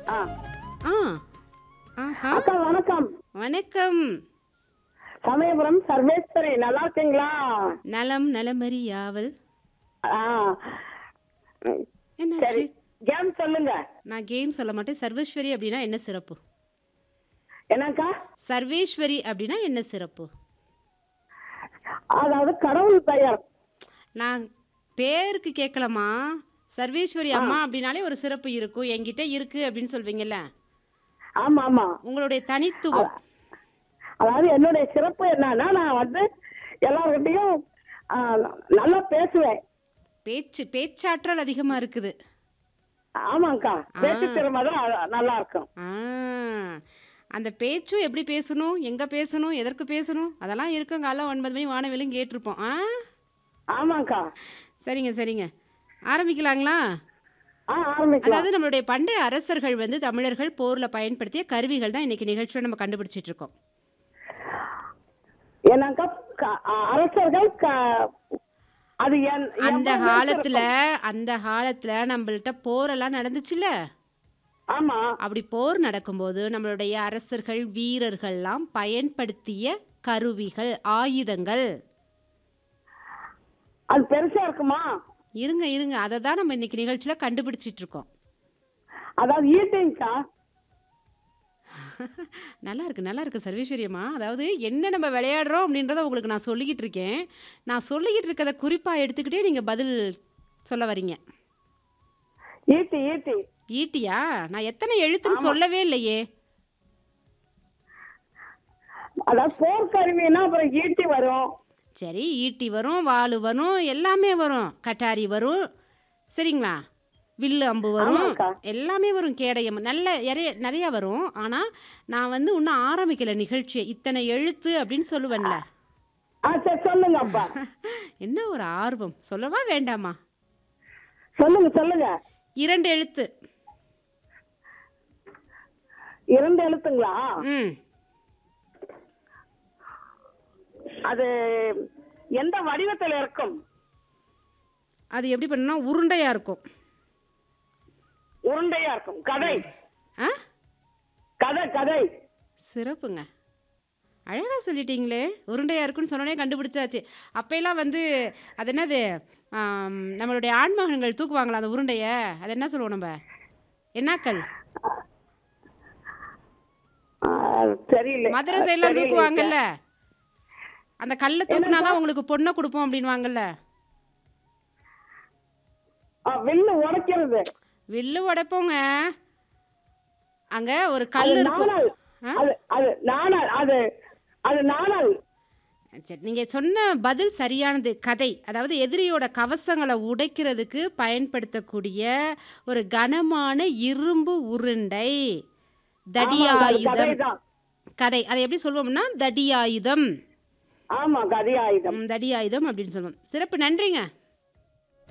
ஆ ஆ ஆஹா அக்கா வணக்கம் வணக்கம் சமயபுரம் சர்வேஸ்வரி நல்லா இருக்கீங்களா நலம் நலமறி யாவல் ஆ என்னாச்சு சரி கேம் சொல்லுங்க நான் கேம் சொல்ல மாட்டேன் சர்வேஸ்வரி அப்படின்னா என்ன சிறப்பு என்னக்கா சர்வேஸ்வரி அப்படின்னா என்ன சிறப்பு அதாவது கடவுள் பெயர் நான் பேருக்கு கேட்கலாமா சர்வேஸ்வரி அம்மா அப்படின்னாலே ஒரு சிறப்பு இருக்கும் என்கிட்ட இருக்கு அப்படின்னு சொல்வீங்கல்ல ஆமா ஆமா உங்களுடைய தனித்துவம் அதாவது என்னுடைய சிறப்பு என்னன்னா நான் வந்து எல்லார்கிட்டையும் ஆ, நல்லா பேசுவேன் பேச்சு பேச்சாற்றல் அதிகமா இருக்குது ஆமாக்கா பேச்சு திறமை தான் நல்லா இருக்கும் ஆ அந்த பேச்சும் எப்படி பேசணும் எங்க பேசணும் எதற்கு பேசணும் அதெல்லாம் இருக்கும் காலைல ஒன்பது மணி வானவிலும் கேட்டிருப்போம் ஆ ஆமாக்கா சரிங்க சரிங்க ஆரம்பிக்கலாங்களா ஆ ஆரம்பிக்கலாம் அதாவது நம்மளுடைய பண்டைய அரசர்கள் வந்து தமிழர்கள் போர்ல பயன்படுத்திய கருவிகள் தான் இன்னைக்கு நிகழ்ச்சியில் நம்ம கண்டுபிடிச்சிட்டு இருக்கோம் ஏன்னாக்கா க- அரசர்கள் க- அது என்- அந்த எவ்வளவு காலத்துல அந்த காலத்துல நம்மள்ட்ட போரெல்லாம் நடந்துச்சுல்ல ஆமா அப்படி போர் நடக்கும்போது நம்மளுடைய அரசர்கள் வீரர்கள்லாம் பயன்படுத்திய கருவிகள் ஆயுதங்கள் அது பெருசா இருக்குமா இருங்க இருங்க அதை தான் நம்ம இன்னைக்கு நிகழ்ச்சியில கண்டுபிடிச்சிட்டு இருக்கோம் அதாவது ஈட்டிங்கக்கா நல்லா இருக்கு நல்லா இருக்கு சர்வேஸ்வரியம்மா அதாவது என்ன நம்ம விளையாடுறோம் அப்படின்றத உங்களுக்கு நான் சொல்லிக்கிட்டு இருக்கேன் நான் சொல்லிக்கிட்டு இருக்கதை குறிப்பாக எடுத்துக்கிட்டே நீங்கள் பதில் சொல்ல வரீங்க ஈட்டி ஈட்டி ஈட்டியா நான் எத்தனை எழுத்துன்னு சொல்லவே இல்லையே அதாவது போர்க்கருவினா அப்புறம் ஈட்டி வரும் சரி ஈட்டி வரும் வாள் வரும் எல்லாமே வரும் கட்டாரி வரும் சரிங்களா வில்லு அம்பு வரும் ஆமாக்கா. எல்லாமே வரும் கேடயம் நல்ல நிறைய நிறைய வரும் ஆனால் நான் வந்து இன்னும் ஆரம்பிக்கல நிகழ்ச்சியை இத்தனை எழுத்து அப்படின்னு சொல்லுவேன்ல ஆ சரி சொல்லுங்க அப்பா என்ன ஒரு ஆர்வம் சொல்லவா வேண்டாமா சொல்லுங்க சொல்லுங்க இரண்டு எழுத்து இரண்டு எழுத்துங்களா ம் அது எந்த வடிவத்துல இருக்கும் அது எப்படி பண்ணணும் உருண்டையாக இருக்கும் உருண்டையா இருக்கும் கதை ஆ கதை கதை சிறப்புங்க அழகாக சொல்லிட்டீங்களே உருண்டையாக இருக்குன்னு சொன்னோடனே கண்டுபிடிச்சாச்சு அப்போல்லாம் வந்து அது என்னது ஆம், நம்மளுடைய ஆண்மகன்கள் தூக்குவாங்களா அந்த உருண்டையை அது என்ன சொல்லுவோம் நம்ம என்னாக்கல் ஆ, தெரியல மதுரை சைட்லாம் தெரியல. தூக்குவாங்கல்ல அந்த கல்லை தூக்குனாதான் உங்களுக்கு பொண்ணை கொடுப்போம் அப்படின்வாங்கல்ல ஆ, வில்லு உடைக்கிறது வில்லு உடைப்போங்க அங்க ஒரு கல் அது இருக்கும் நாணல் ஆ? அது அது நாணல் அது அது நாணல் சரி நீங்கள் சொன்ன பதில் சரியானது கதை அதாவது எதிரியோட கவசங்களை உடைக்கிறதுக்கு பயன்படுத்தக்கூடிய ஒரு கனமான இரும்பு உருண்டை தடியாயுதம் கதைதான் கதை அதை எப்படி சொல்லுவோம்னா தடியாயுதம் ஆமா கதை ஆயுதம் ம், தடியாயுதம் அப்படின்னு சொல்லுவோம் சிறப்பு நன்றிங்க